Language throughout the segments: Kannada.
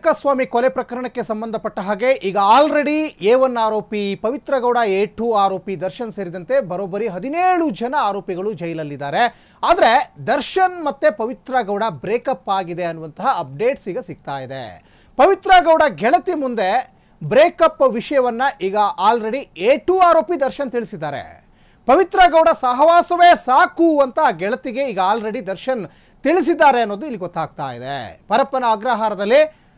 ರೇಣುಕಾಸ್ವಾಮಿ ಕೊಲೆ ಪ್ರಕರಣಕ್ಕೆ ಸಂಬಂಧಪಟ್ಟ ಹಾಗೆ ಈಗ ಆಲ್ರೆಡಿ ಎ ಒನ್ ಆರೋಪಿ ಪವಿತ್ರ ಗೌಡ ಎ ಟು ಆರೋಪಿ ದರ್ಶನ್ ಸೇರಿದಂತೆ ಬರೋಬ್ಬರಿ ಹದಿನೇಳು ಜನ ಆರೋಪಿಗಳು ಜೈಲಲ್ಲಿದ್ದಾರೆ ಆದರೆ ದರ್ಶನ್ ಮತ್ತೆ ಪವಿತ್ರ ಗೌಡ ಬ್ರೇಕಪ್ ಆಗಿದೆ ಅನ್ನುವಂತಹ ಅಪ್ಡೇಟ್ಸ್ ಈಗ ಸಿಗ್ತಾ ಇದೆ ಪವಿತ್ರ ಗೌಡ ಗೆಳತಿ ಮುಂದೆ ಬ್ರೇಕಪ್ ವಿಷಯವನ್ನ ಈಗ ಆಲ್ರೆಡಿ ಎ ಟು ಆರೋಪಿ ದರ್ಶನ್ ತಿಳಿಸಿದ್ದಾರೆ ಪವಿತ್ರ ಗೌಡ ಸಹವಾಸವೇ ಸಾಕು ಅಂತ ಆ ಗೆಳತಿಗೆ ಈಗ ಆಲ್ರೆಡಿ ದರ್ಶನ್ ತಿಳಿಸಿದ್ದಾರೆ ಅನ್ನೋದು ಇಲ್ಲಿ ಗೊತ್ತಾಗ್ತಾ ಇದೆ ಪರಪ್ಪನ ಅಗ್ರಹಾರದಲ್ಲಿ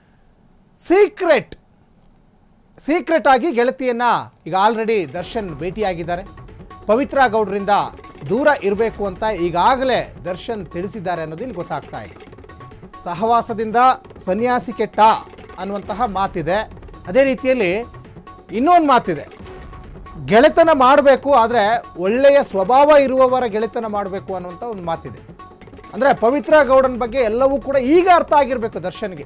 ಸೀಕ್ರೆಟ್ ಸೀಕ್ರೆಟ್ ಆಗಿ ಗೆಳತಿಯನ್ನ ಈಗ ಆಲ್ರೆಡಿ ದರ್ಶನ್ ಭೇಟಿಯಾಗಿದ್ದಾರೆ ಪವಿತ್ರ ಗೌಡರಿಂದ ದೂರ ಇರಬೇಕು ಅಂತ ಈಗಾಗಲೇ ದರ್ಶನ್ ತಿಳಿಸಿದ್ದಾರೆ ಅನ್ನೋದು ಇಲ್ಲಿ ಗೊತ್ತಾಗ್ತಾ ಇದೆ ಸಹವಾಸದಿಂದ ಸನ್ಯಾಸಿ ಕೆಟ್ಟ ಅನ್ನುವಂತಹ ಮಾತಿದೆ ಅದೇ ರೀತಿಯಲ್ಲಿ ಇನ್ನೊಂದು ಮಾತಿದೆ ಗೆಳೆತನ ಮಾಡಬೇಕು ಆದರೆ ಒಳ್ಳೆಯ ಸ್ವಭಾವ ಇರುವವರ ಗೆಳೆತನ ಮಾಡಬೇಕು ಅನ್ನುವಂಥ ಒಂದು ಮಾತಿದೆ ಅಂದರೆ ಪವಿತ್ರ ಗೌಡನ ಬಗ್ಗೆ ಎಲ್ಲವೂ ಕೂಡ ಈಗ ಅರ್ಥ ಆಗಿರಬೇಕು ದರ್ಶನ್ಗೆ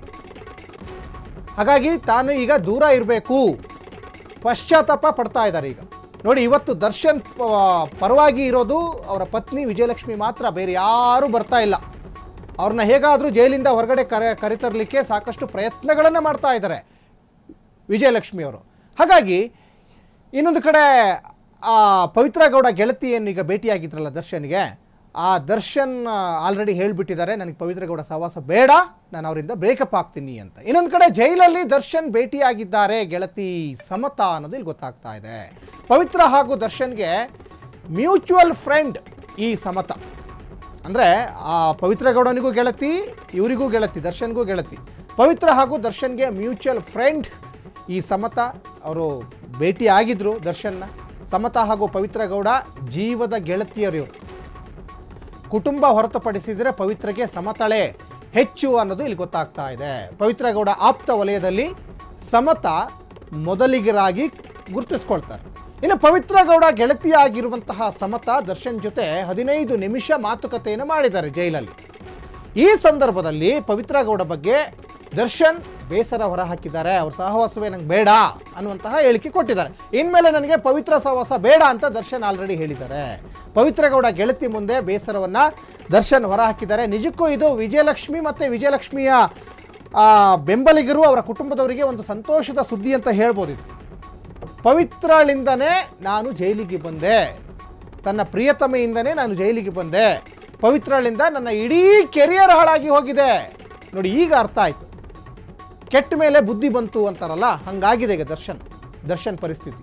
ಹಾಗಾಗಿ ತಾನು ಈಗ ದೂರ ಇರಬೇಕು ಪಶ್ಚಾತ್ತಾಪ ಪಡ್ತಾ ಇದ್ದಾರೆ ಈಗ ನೋಡಿ ಇವತ್ತು ದರ್ಶನ್ ಪ- ಪರವಾಗಿ ಇರೋದು ಅವರ ಪತ್ನಿ ವಿಜಯಲಕ್ಷ್ಮಿ ಮಾತ್ರ ಬೇರೆ ಯಾರೂ ಬರ್ತಾ ಇಲ್ಲ ಅವ್ರನ್ನ ಹೇಗಾದರೂ ಜೈಲಿಂದ ಹೊರಗಡೆ ಕರೆ ಕರೆತರಲಿಕ್ಕೆ ಸಾಕಷ್ಟು ಪ್ರಯತ್ನಗಳನ್ನು ಮಾಡ್ತಾ ಇದ್ದಾರೆ ವಿಜಯಲಕ್ಷ್ಮಿ ಅವರು ಹಾಗಾಗಿ ಇನ್ನೊಂದು ಕಡೆ ಆ ಪವಿತ್ರ ಗೌಡ ಗೆಳತಿಯನ್ನು ಈಗ ಭೇಟಿಯಾಗಿದ್ರಲ್ಲ ದರ್ಶನ್ಗೆ ಆ ದರ್ಶನ್ ಆಲ್ರೆಡಿ ಹೇಳಿಬಿಟ್ಟಿದ್ದಾರೆ ನನಗೆ ಪವಿತ್ರ ಗೌಡ ಸಹವಾಸ ಬೇಡ ನಾನು ಅವರಿಂದ ಬ್ರೇಕಪ್ ಆಗ್ತೀನಿ ಅಂತ ಇನ್ನೊಂದು ಕಡೆ ಜೈಲಲ್ಲಿ ದರ್ಶನ್ ಭೇಟಿಯಾಗಿದ್ದಾರೆ ಗೆಳತಿ ಸಮತ ಅನ್ನೋದು ಇಲ್ಲಿ ಗೊತ್ತಾಗ್ತಾ ಇದೆ ಪವಿತ್ರ ಹಾಗೂ ದರ್ಶನ್ಗೆ ಮ್ಯೂಚುವಲ್ ಫ್ರೆಂಡ್ ಈ ಸಮತ ಅಂದರೆ ಆ ಪವಿತ್ರ ಗೌಡನಿಗೂ ಗೆಳತಿ ಇವರಿಗೂ ಗೆಳತಿ ದರ್ಶನ್ಗೂ ಗೆಳತಿ ಪವಿತ್ರ ಹಾಗೂ ದರ್ಶನ್ಗೆ ಮ್ಯೂಚುವಲ್ ಫ್ರೆಂಡ್ ಈ ಸಮತ ಅವರು ಭೇಟಿ ಆಗಿದ್ರು ದರ್ಶನ್ನ ಸಮತ ಹಾಗೂ ಪವಿತ್ರ ಗೌಡ ಜೀವದ ಗೆಳತಿಯರು ಇವರು ಕುಟುಂಬ ಹೊರತುಪಡಿಸಿದರೆ ಪವಿತ್ರಗೆ ಸಮತಳೆ ಹೆಚ್ಚು ಅನ್ನೋದು ಇಲ್ಲಿ ಗೊತ್ತಾಗ್ತಾ ಇದೆ ಪವಿತ್ರ ಗೌಡ ಆಪ್ತ ವಲಯದಲ್ಲಿ ಸಮತ ಮೊದಲಿಗರಾಗಿ ಗುರುತಿಸ್ಕೊಳ್ತಾರೆ ಇನ್ನು ಪವಿತ್ರ ಗೌಡ ಗೆಳತಿಯಾಗಿರುವಂತಹ ಸಮತ ದರ್ಶನ್ ಜೊತೆ ಹದಿನೈದು ನಿಮಿಷ ಮಾತುಕತೆಯನ್ನು ಮಾಡಿದ್ದಾರೆ ಜೈಲಲ್ಲಿ ಈ ಸಂದರ್ಭದಲ್ಲಿ ಪವಿತ್ರ ಗೌಡ ಬಗ್ಗೆ ದರ್ಶನ್ ಬೇಸರ ಹೊರಹಾಕಿದ್ದಾರೆ ಅವ್ರ ಸಹವಾಸವೇ ನಂಗೆ ಬೇಡ ಅನ್ನುವಂತಹ ಹೇಳಿಕೆ ಕೊಟ್ಟಿದ್ದಾರೆ ಇನ್ಮೇಲೆ ನನಗೆ ಪವಿತ್ರ ಸಹವಾಸ ಬೇಡ ಅಂತ ದರ್ಶನ್ ಆಲ್ರೆಡಿ ಹೇಳಿದ್ದಾರೆ ಪವಿತ್ರ ಗೌಡ ಗೆಳತಿ ಮುಂದೆ ಬೇಸರವನ್ನ ದರ್ಶನ್ ಹೊರಹಾಕಿದ್ದಾರೆ ನಿಜಕ್ಕೂ ಇದು ವಿಜಯಲಕ್ಷ್ಮಿ ಮತ್ತೆ ವಿಜಯಲಕ್ಷ್ಮಿಯ ಆ, ಬೆಂಬಲಿಗರು ಅವರ ಕುಟುಂಬದವರಿಗೆ ಒಂದು ಸಂತೋಷದ ಸುದ್ದಿ ಅಂತ ಹೇಳ್ಬೋದು ಇದು ಪವಿತ್ರಳಿಂದನೇ ನಾನು ಜೈಲಿಗೆ ಬಂದೆ ತನ್ನ ಪ್ರಿಯತಮೆಯಿಂದನೇ ನಾನು ಜೈಲಿಗೆ ಬಂದೆ ಪವಿತ್ರಳಿಂದ ನನ್ನ ಇಡೀ ಕೆರಿಯರ್ ಹಾಳಾಗಿ ಹೋಗಿದೆ ನೋಡಿ ಈಗ ಅರ್ಥ ಆಯ್ತು ಕೆಟ್ಟ ಮೇಲೆ ಬುದ್ಧಿ ಬಂತು ಅಂತಾರಲ್ಲ ಹಂಗಾಗಿದೆ ಈಗ ದರ್ಶನ್ ದರ್ಶನ್ ಪರಿಸ್ಥಿತಿ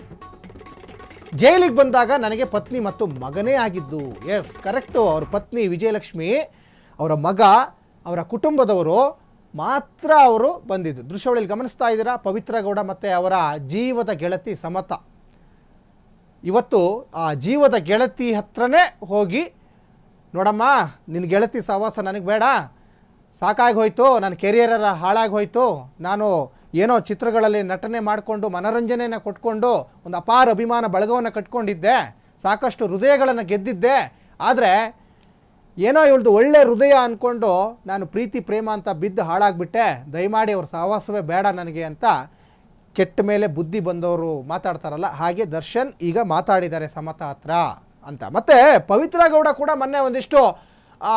ಜೈಲಿಗೆ ಬಂದಾಗ ನನಗೆ ಪತ್ನಿ ಮತ್ತು ಮಗನೇ ಆಗಿದ್ದು ಎಸ್ ಕರೆಕ್ಟು ಅವ್ರ ಪತ್ನಿ ವಿಜಯಲಕ್ಷ್ಮಿ ಅವರ ಮಗ ಅವರ ಕುಟುಂಬದವರು ಮಾತ್ರ ಅವರು ಬಂದಿದ್ದು ದೃಶ್ಯಾವಳಿಯಲ್ಲಿ ಗಮನಿಸ್ತಾ ಇದ್ದೀರಾ ಪವಿತ್ರ ಗೌಡ ಮತ್ತು ಅವರ ಜೀವದ ಗೆಳತಿ ಸಮತ ಇವತ್ತು ಆ ಜೀವದ ಗೆಳತಿ ಹತ್ರನೇ ಹೋಗಿ ನೋಡಮ್ಮ ನಿನ್ನ ಗೆಳತಿ ಸಹವಾಸ ನನಗೆ ಬೇಡ ಸಾಕಾಗಿ ಹೋಯ್ತು ನನ್ನ ಕೆರಿಯರ ಹಾಳಾಗಿ ಹೋಯ್ತು ನಾನು ಏನೋ ಚಿತ್ರಗಳಲ್ಲಿ ನಟನೆ ಮಾಡಿಕೊಂಡು ಮನೋರಂಜನೆಯನ್ನು ಕೊಟ್ಕೊಂಡು ಒಂದು ಅಪಾರ ಅಭಿಮಾನ ಬಳಗವನ್ನು ಕಟ್ಕೊಂಡಿದ್ದೆ ಸಾಕಷ್ಟು ಹೃದಯಗಳನ್ನು ಗೆದ್ದಿದ್ದೆ ಆದರೆ ಏನೋ ಇವಳ್ದು ಒಳ್ಳೆ ಹೃದಯ ಅಂದ್ಕೊಂಡು ನಾನು ಪ್ರೀತಿ ಪ್ರೇಮ ಅಂತ ಬಿದ್ದು ಹಾಳಾಗ್ಬಿಟ್ಟೆ ದಯಮಾಡಿ ಅವ್ರ ಸಹವಾಸವೇ ಬೇಡ ನನಗೆ ಅಂತ ಕೆಟ್ಟ ಮೇಲೆ ಬುದ್ಧಿ ಬಂದವರು ಮಾತಾಡ್ತಾರಲ್ಲ ಹಾಗೆ ದರ್ಶನ್ ಈಗ ಮಾತಾಡಿದ್ದಾರೆ ಸಮತ ಹತ್ರ ಅಂತ ಮತ್ತೆ ಪವಿತ್ರ ಗೌಡ ಕೂಡ ಮೊನ್ನೆ ಒಂದಿಷ್ಟು ಆ,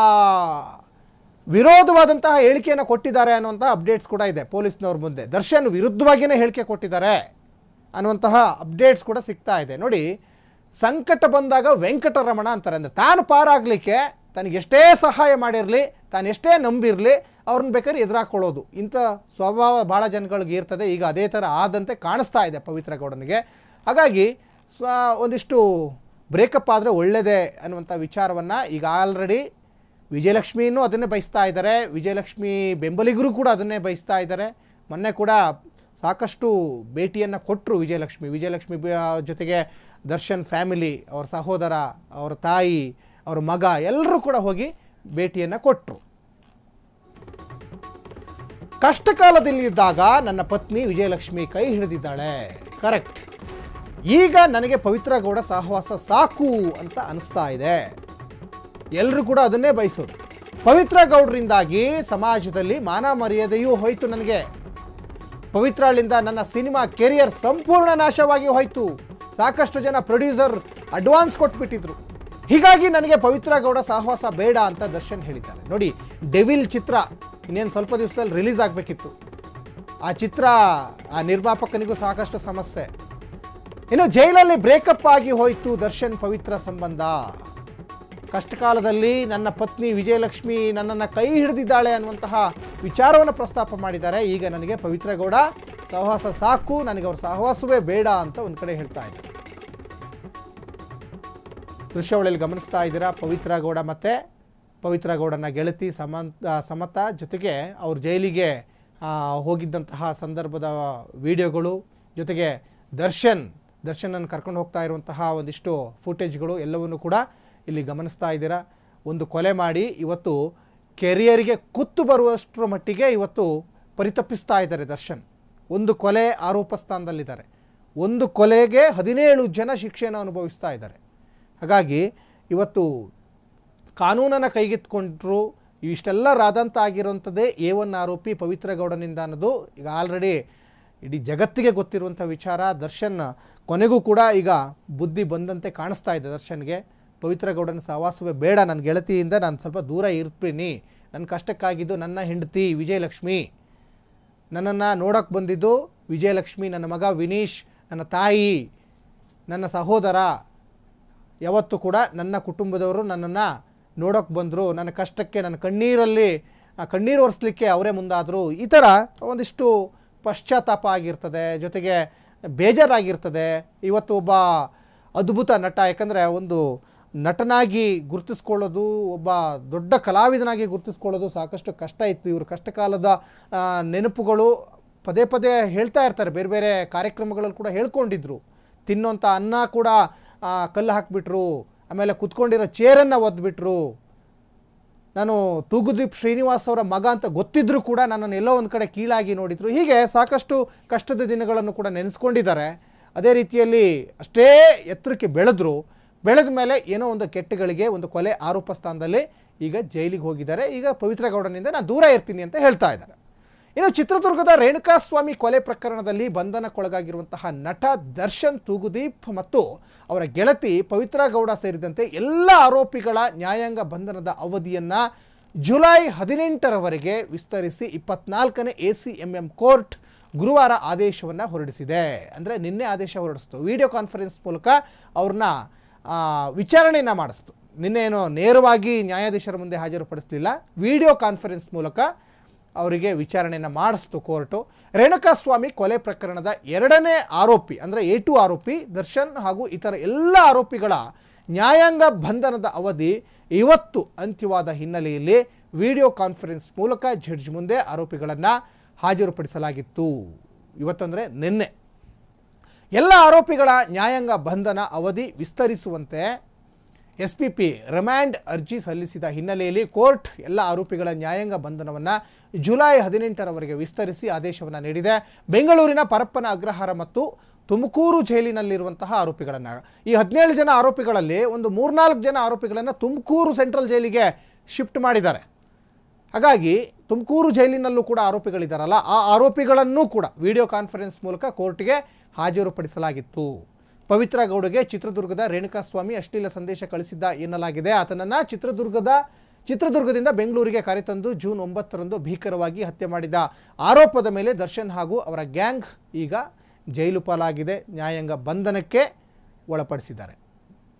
ವಿರೋಧವಾದಂತಹ ಹೇಳಿಕೆಯನ್ನು ಕೊಟ್ಟಿದ್ದಾರೆ ಅನ್ನುವಂಥ ಅಪ್ಡೇಟ್ಸ್ ಕೂಡ ಇದೆ ಪೊಲೀಸ್ನವ್ರ ಮುಂದೆ ದರ್ಶನ್ ವಿರುದ್ಧವಾಗಿಯೇ ಹೇಳಿಕೆ ಕೊಟ್ಟಿದ್ದಾರೆ ಅನ್ನುವಂತಹ ಅಪ್ಡೇಟ್ಸ್ ಕೂಡ ಸಿಗ್ತಾ ಇದೆ ನೋಡಿ ಸಂಕಟ ಬಂದಾಗ ವೆಂಕಟರಮಣ ಅಂತಾರೆ ಅಂದರೆ ತಾನು ಪಾರಾಗಲಿಕ್ಕೆ ತನಗೆ ಎಷ್ಟೇ ಸಹಾಯ ಮಾಡಿರಲಿ ತಾನು ಎಷ್ಟೇ ನಂಬಿರಲಿ ಅವ್ರನ್ನ ಬೇಕಾದ್ರೆ ಎದುರಾಕೊಳ್ಳೋದು ಇಂಥ ಸ್ವಭಾವ ಭಾಳ ಜನಗಳಿಗೆ ಇರ್ತದೆ ಈಗ ಅದೇ ಥರ ಆದಂತೆ ಕಾಣಿಸ್ತಾ ಇದೆ ಪವಿತ್ರ ಗೌಡನಿಗೆ ಹಾಗಾಗಿ ಸ್ವ ಒಂದಿಷ್ಟು ಬ್ರೇಕಪ್ ಆದರೆ ಒಳ್ಳೆಯದೇ ಅನ್ನುವಂಥ ವಿಚಾರವನ್ನು ಈಗ ಆಲ್ರೆಡಿ ವಿಜಯಲಕ್ಷ್ಮಿನೂ ಅದನ್ನೇ ಬಯಸ್ತಾ ಇದ್ದಾರೆ ವಿಜಯಲಕ್ಷ್ಮಿ ಬೆಂಬಲಿಗರು ಕೂಡ ಅದನ್ನೇ ಬಯಸ್ತಾ ಇದ್ದಾರೆ ಮೊನ್ನೆ ಕೂಡ ಸಾಕಷ್ಟು ಭೇಟಿಯನ್ನು ಕೊಟ್ಟರು ವಿಜಯಲಕ್ಷ್ಮಿ ವಿಜಯಲಕ್ಷ್ಮಿ ಬ- ಜೊತೆಗೆ ದರ್ಶನ್ ಫ್ಯಾಮಿಲಿ ಅವ್ರ ಸಹೋದರ ಅವ್ರ ತಾಯಿ ಅವ್ರ ಮಗ ಎಲ್ಲರೂ ಕೂಡ ಹೋಗಿ ಭೇಟಿಯನ್ನು ಕೊಟ್ಟರು ಕಷ್ಟ ಕಾಲದಲ್ಲಿದ್ದಾಗ ನನ್ನ ಪತ್ನಿ ವಿಜಯಲಕ್ಷ್ಮಿ ಕೈ ಹಿಡಿದಿದ್ದಾಳೆ ಕರೆಕ್ಟ್ ಈಗ ನನಗೆ ಪವಿತ್ರ ಗೌಡ ಸಹವಾಸ ಸಾಕು ಅಂತ ಅನಿಸ್ತಾ ಇದೆ ಎಲ್ಲರೂ ಕೂಡ ಅದನ್ನೇ ಬಯಸೋದು ಪವಿತ್ರ ಗೌಡರಿಂದಾಗಿ ಸಮಾಜದಲ್ಲಿ ಮಾನ ಮರ್ಯಾದೆಯೂ ಹೋಯಿತು ನನಗೆ ಪವಿತ್ರಳಿಂದ ನನ್ನ ಸಿನಿಮಾ ಕೆರಿಯರ್ ಸಂಪೂರ್ಣ ನಾಶವಾಗಿ ಹೋಯಿತು ಸಾಕಷ್ಟು ಜನ ಪ್ರೊಡ್ಯೂಸರ್ ಅಡ್ವಾನ್ಸ್ ಕೊಟ್ಬಿಟ್ಟಿದ್ರು ಹೀಗಾಗಿ ನನಗೆ ಪವಿತ್ರ ಗೌಡ ಸಹವಾಸ ಬೇಡ ಅಂತ ದರ್ಶನ್ ಹೇಳಿದ್ದಾರೆ ನೋಡಿ ಡೆವಿಲ್ ಚಿತ್ರ ಇನ್ನೇನು ಸ್ವಲ್ಪ ದಿವಸದಲ್ಲಿ ರಿಲೀಸ್ ಆಗಬೇಕಿತ್ತು ಆ ಚಿತ್ರ ಆ ನಿರ್ಮಾಪಕನಿಗೂ ಸಾಕಷ್ಟು ಸಮಸ್ಯೆ ಇನ್ನು ಜೈಲಲ್ಲಿ ಬ್ರೇಕಪ್ ಆಗಿ ಹೋಯಿತು ದರ್ಶನ್ ಪವಿತ್ರ ಸಂಬಂಧ ಕಷ್ಟಕಾಲದಲ್ಲಿ ನನ್ನ ಪತ್ನಿ ವಿಜಯಲಕ್ಷ್ಮಿ ನನ್ನನ್ನು ಕೈ ಹಿಡಿದಿದ್ದಾಳೆ ಅನ್ನುವಂತಹ ವಿಚಾರವನ್ನು ಪ್ರಸ್ತಾಪ ಮಾಡಿದ್ದಾರೆ ಈಗ ನನಗೆ ಪವಿತ್ರ ಗೌಡ ಸಹವಾಸ ಸಾಕು ನನಗೆ ಅವ್ರ ಸಹವಾಸವೇ ಬೇಡ ಅಂತ ಒಂದು ಕಡೆ ಹೇಳ್ತಾ ಇದ್ದಾರೆ ದೃಶ್ಯಾವಳಿಯಲ್ಲಿ ಗಮನಿಸ್ತಾ ಇದ್ದೀರಾ ಪವಿತ್ರ ಗೌಡ ಮತ್ತು ಪವಿತ್ರ ಗೌಡನ ಗೆಳತಿ ಸಮಂತ ಸಮತ ಜೊತೆಗೆ ಅವ್ರು ಜೈಲಿಗೆ ಆ, ಹೋಗಿದ್ದಂತಹ ಸಂದರ್ಭದ ವಿಡಿಯೋಗಳು ಜೊತೆಗೆ ದರ್ಶನ್ ದರ್ಶನನ್ನು ಕರ್ಕೊಂಡು ಹೋಗ್ತಾ ಇರುವಂತಹ ಒಂದಿಷ್ಟು ಫುಟೇಜ್ಗಳು ಎಲ್ಲವನ್ನು ಕೂಡ ಇಲ್ಲಿ ಗಮನಿಸ್ತಾ ಇದ್ದೀರಾ ಒಂದು ಕೊಲೆ ಮಾಡಿ ಇವತ್ತು ಕೆರಿಯರಿಗೆ ಕುತ್ತು ಬರುವಷ್ಟರ ಮಟ್ಟಿಗೆ ಇವತ್ತು ಪರಿತಪಿಸ್ತಾ ಇದ್ದಾರೆ ದರ್ಶನ್ ಒಂದು ಕೊಲೆ ಆರೋಪ ಸ್ಥಾನದಲ್ಲಿದ್ದಾರೆ ಒಂದು ಕೊಲೆಗೆ ಹದಿನೇಳು ಜನ ಶಿಕ್ಷೆಯನ್ನು ಅನುಭವಿಸ್ತಾ ಇದ್ದಾರೆ ಹಾಗಾಗಿ ಇವತ್ತು ಕಾನೂನನ್ನು ಕೈಗೆತ್ಕೊಂಡ್ರು ಇಷ್ಟೆಲ್ಲ ರಾದಂತ ಆಗಿರುವಂಥದ್ದೇ ಎ ಒನ್ ಆರೋಪಿ ಪವಿತ್ರ ಗೌಡನಿಂದ ಅನ್ನೋದು ಈಗ ಆಲ್ರೆಡಿ ಇಡೀ ಜಗತ್ತಿಗೆ ಗೊತ್ತಿರುವಂಥ ವಿಚಾರ ದರ್ಶನ್ ಕೊನೆಗೂ ಕೂಡ ಈಗ ಬುದ್ಧಿ ಬಂದಂತೆ ಕಾಣಿಸ್ತಾ ಇದೆ ದರ್ಶನ್ಗೆ ಪವಿತ್ರ ಗೌಡನ ಸಹವಾಸವೇ ಬೇಡ ನನ್ನ ಗೆಳತಿಯಿಂದ ನಾನು ಸ್ವಲ್ಪ ದೂರ ಇರ್ತೀನಿ ನನ್ನ ಕಷ್ಟಕ್ಕಾಗಿದ್ದು ನನ್ನ ಹೆಂಡತಿ ವಿಜಯಲಕ್ಷ್ಮಿ ನನ್ನನ್ನು ನೋಡೋಕ್ಕೆ ಬಂದಿದ್ದು ವಿಜಯಲಕ್ಷ್ಮಿ ನನ್ನ ಮಗ ವಿನೀಶ್ ನನ್ನ ತಾಯಿ ನನ್ನ ಸಹೋದರ ಯಾವತ್ತೂ ಕೂಡ ನನ್ನ ಕುಟುಂಬದವರು ನನ್ನನ್ನು ನೋಡೋಕೆ ಬಂದರು ನನ್ನ ಕಷ್ಟಕ್ಕೆ ನನ್ನ ಕಣ್ಣೀರಲ್ಲಿ ಆ ಕಣ್ಣೀರು ಒರೆಸ್ಲಿಕ್ಕೆ ಅವರೇ ಮುಂದಾದರು ಈ ಥರ ಒಂದಿಷ್ಟು ಪಶ್ಚಾತ್ತಾಪ ಆಗಿರ್ತದೆ ಜೊತೆಗೆ ಬೇಜಾರಾಗಿರ್ತದೆ ಇವತ್ತು ಒಬ್ಬ ಅದ್ಭುತ ನಟ ಯಾಕಂದರೆ ಒಂದು ನಟನಾಗಿ ಗುರುತಿಸ್ಕೊಳ್ಳೋದು ಒಬ್ಬ ದೊಡ್ಡ ಕಲಾವಿದನಾಗಿ ಗುರುತಿಸ್ಕೊಳ್ಳೋದು ಸಾಕಷ್ಟು ಕಷ್ಟ ಇತ್ತು ಇವರು ಕಷ್ಟಕಾಲದ ಆ, ನೆನಪುಗಳು ಪದೇ ಪದೇ ಹೇಳ್ತಾ ಇರ್ತಾರೆ ಬೇರೆ ಬೇರೆ ಕಾರ್ಯಕ್ರಮಗಳಲ್ಲಿ ಕೂಡ ಹೇಳ್ಕೊಂಡಿದ್ರು ತಿನ್ನೋಂಥ ಅನ್ನ ಕೂಡ ಆ, ಕಲ್ಲು ಹಾಕಿಬಿಟ್ರು ಆಮೇಲೆ ಕುತ್ಕೊಂಡಿರೋ ಚೇರನ್ನು ಒದ್ಬಿಟ್ರು ನಾನು ತೂಗುದೀಪ್ ಶ್ರೀನಿವಾಸ್ ಅವರ ಮಗ ಅಂತ ಗೊತ್ತಿದ್ರೂ ಕೂಡ ನನ್ನನ್ನು ಎಲ್ಲೋ ಒಂದು ಕಡೆ ಕೀಳಾಗಿ ನೋಡಿದ್ರು ಹೀಗೆ ಸಾಕಷ್ಟು ಕಷ್ಟದ ದಿನಗಳನ್ನು ಕೂಡ ನೆನೆಸ್ಕೊಂಡಿದ್ದಾರೆ ಅದೇ ರೀತಿಯಲ್ಲಿ ಅಷ್ಟೇ ಎತ್ತರಕ್ಕೆ ಬೆಳೆದ್ರು ಬೆಳೆದ ಮೇಲೆ ಏನೋ ಒಂದು ಕೆಟ್ಟಗಳಿಗೆ ಒಂದು ಕೊಲೆ ಆರೋಪ ಸ್ಥಾನದಲ್ಲಿ ಈಗ ಜೈಲಿಗೆ ಹೋಗಿದ್ದಾರೆ ಈಗ ಪವಿತ್ರ ಗೌಡನಿಂದ ನಾನು ದೂರ ಇರ್ತೀನಿ ಅಂತ ಹೇಳ್ತಾ ಇದ್ದಾರೆ ಇನ್ನು ಚಿತ್ರದುರ್ಗದ ರೇಣುಕಾಸ್ವಾಮಿ ಕೊಲೆ ಪ್ರಕರಣದಲ್ಲಿ ಬಂಧನಕ್ಕೊಳಗಾಗಿರುವಂತಹ ನಟ ದರ್ಶನ್ ತೂಗುದೀಪ್ ಮತ್ತು ಅವರ ಗೆಳತಿ ಪವಿತ್ರ ಗೌಡ ಸೇರಿದಂತೆ ಎಲ್ಲ ಆರೋಪಿಗಳ ನ್ಯಾಯಾಂಗ ಬಂಧನದ ಅವಧಿಯನ್ನು ಜುಲೈ ಹದಿನೆಂಟರವರೆಗೆ ವಿಸ್ತರಿಸಿ ಇಪ್ಪತ್ನಾಲ್ಕನೇ A C M M court ಗುರುವಾರ ಆದೇಶವನ್ನು ಹೊರಡಿಸಿದೆ ಅಂದರೆ ನಿನ್ನೆ ಆದೇಶ ಹೊರಡಿಸ್ತು ವಿಡಿಯೋ ಕಾನ್ಫರೆನ್ಸ್ ಮೂಲಕ ಅವ್ರನ್ನ ಆ, ವಿಚಾರಣೆಯನ್ನು ಮಾಡಿಸ್ತು ನಿನ್ನೆ ಏನೋ ನೇರವಾಗಿ ನ್ಯಾಯಾಧೀಶರ ಮುಂದೆ ಹಾಜರುಪಡಿಸಲಿಲ್ಲ ವಿಡಿಯೋ ಕಾನ್ಫರೆನ್ಸ್ ಮೂಲಕ ಅವರಿಗೆ ವಿಚಾರಣೆಯನ್ನು ಮಾಡಿಸ್ತು ಕೋರ್ಟು ರೇಣುಕಾಸ್ವಾಮಿ ಕೊಲೆ ಪ್ರಕರಣದ ಎರಡನೇ ಆರೋಪಿ ಅಂದರೆ ಎ ಟು ಆರೋಪಿ ದರ್ಶನ್ ಹಾಗೂ ಇತರ ಎಲ್ಲ ಆರೋಪಿಗಳ ನ್ಯಾಯಾಂಗ ಬಂಧನದ ಅವಧಿ ಇವತ್ತು ಅಂತ್ಯವಾದ ಹಿನ್ನೆಲೆಯಲ್ಲಿ ವಿಡಿಯೋ ಕಾನ್ಫರೆನ್ಸ್ ಮೂಲಕ ಜಡ್ಜ್ ಮುಂದೆ ಆರೋಪಿಗಳನ್ನು ಹಾಜರುಪಡಿಸಲಾಗಿತ್ತು ಇವತ್ತಂದರೆ ನಿನ್ನೆ ಎಲ್ಲ ಆರೋಪಿಗಳ ನ್ಯಾಯಾಂಗ ಬಂಧನ ಅವಧಿ ವಿಸ್ತರಿಸುವಂತೆ ಎಸ್ ಪಿ ಪಿ ರಿಮ್ಯಾಂಡ್ ಅರ್ಜಿ ಸಲ್ಲಿಸಿದ ಹಿನ್ನೆಲೆಯಲ್ಲಿ ಕೋರ್ಟ್ ಎಲ್ಲ ಆರೋಪಿಗಳ ನ್ಯಾಯಾಂಗ ಬಂಧನವನ್ನು ಜುಲೈ ಹದಿನೆಂಟರವರೆಗೆ ವಿಸ್ತರಿಸಿ ಆದೇಶವನ್ನು ನೀಡಿದೆ ಬೆಂಗಳೂರಿನ ಪರಪ್ಪನ ಅಗ್ರಹಾರ ಮತ್ತು ತುಮಕೂರು ಜೈಲಿನಲ್ಲಿರುವಂತಹ ಆರೋಪಿಗಳನ್ನು ಈ ಹದಿನೇಳು ಜನ ಆರೋಪಿಗಳಲ್ಲಿ ಒಂದು ಮೂರ್ನಾಲ್ಕು ಜನ ಆರೋಪಿಗಳನ್ನು ತುಮಕೂರು ಸೆಂಟ್ರಲ್ ಜೈಲಿಗೆ ಶಿಫ್ಟ್ ಮಾಡಿದ್ದಾರೆ ಹಾಗಾಗಿ ತುಮಕೂರು ಜೈಲಿನಲ್ಲೂ ಕೂಡ ಆರೋಪಿಗಳಿದ್ದಾರಲ್ಲ ಆ ಆರೋಪಿಗಳನ್ನೂ ಕೂಡ ವಿಡಿಯೋ ಕಾನ್ಫರೆನ್ಸ್ ಮೂಲಕ ಕೋರ್ಟ್ಗೆ ಹಾಜರುಪಡಿಸಲಾಗಿತ್ತು ಪವಿತ್ರ ಗೌಡಗೆ ಚಿತ್ರದುರ್ಗದ ರೇಣುಕಾಸ್ವಾಮಿ ಅಶ್ಲೀಲ ಸಂದೇಶ ಕಳಿಸಿದ್ದ ಎನ್ನಲಾಗಿದೆ ಆತನನ್ನು ಚಿತ್ರದುರ್ಗದ ಚಿತ್ರದುರ್ಗದಿಂದ ಬೆಂಗಳೂರಿಗೆ ಕರೆತಂದು ಜೂನ್ ಒಂಬತ್ತರಂದು ಭೀಕರವಾಗಿ ಹತ್ಯೆ ಮಾಡಿದ ಆರೋಪದ ಮೇಲೆ ದರ್ಶನ್ ಹಾಗೂ ಅವರ ಗ್ಯಾಂಗ್ ಈಗ ಜೈಲು ಪಾಲಾಗಿದೆ ನ್ಯಾಯಾಂಗ ಬಂಧನಕ್ಕೆ ಒಳಪಡಿಸಿದ್ದಾರೆ